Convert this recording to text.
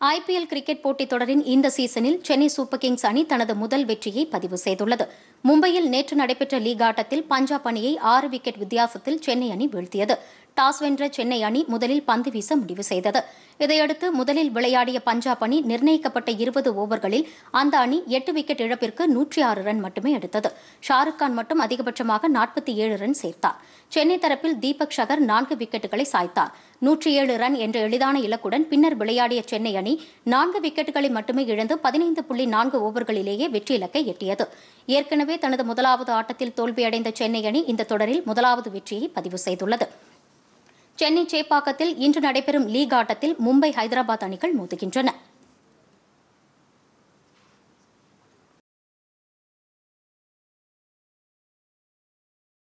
IPL cricket போட்டித் தொடரின் இந்த சீசனில் சென்னை சூப்பர் கிங்ஸ் அணி தனது முதல் வெற்றியை பதிவு செய்துள்ளது மும்பையில் நேற்று நடைபெற்ற லீக் ஆட்டத்தில் பஞ்சாப் அணியை ஆறு விக்கெட் வித்தியாசத்தில் சென்னை அணி வீழ்த்தியது டாஸ் வென்ற சென்னை அணி முதலில் பந்து வீச முடிவு செய்தது இதையடுத்து முதலில் விளையாடிய பஞ்சாப் அணி நிர்ணயிக்கப்பட்ட இருபது ஓவர்களில் அந்த அணி எட்டு விக்கெட் இழப்பிற்கு நூற்றி ஆறு ரன் மட்டுமே எடுத்தது ஷாருக் கான் மட்டும் அதிகபட்சமாக நாற்பத்தி ஏழு ரன் சேர்த்தார் சென்னை தரப்பில் தீபக் ஷகர் நான்கு விக்கெட்டுகளை சாய்த்தார் நூற்றி ஏழு ரன் என்ற எளிதான இலக்குடன் பின்னர் விளையாடிய சென்னை அணி நான்கு விக்கெட்டுகளை மட்டுமே இழந்து பதினைந்து புள்ளி நான்கு ஓவர்களிலேயே வெற்றி இலக்கை எட்டியது ஏற்கனவே தனது முதலாவது ஆட்டத்தில் தோல்வியடைந்த சென்னை அணி இந்த தொடரில் முதலாவது வெற்றியை பதிவு செய்துள்ளது சென்னை சேப்பாக்கத்தில் இன்று நடைபெறும் லீக் ஆட்டத்தில் மும்பை ஹைதராபாத் அணிகள் மோதுகின்றன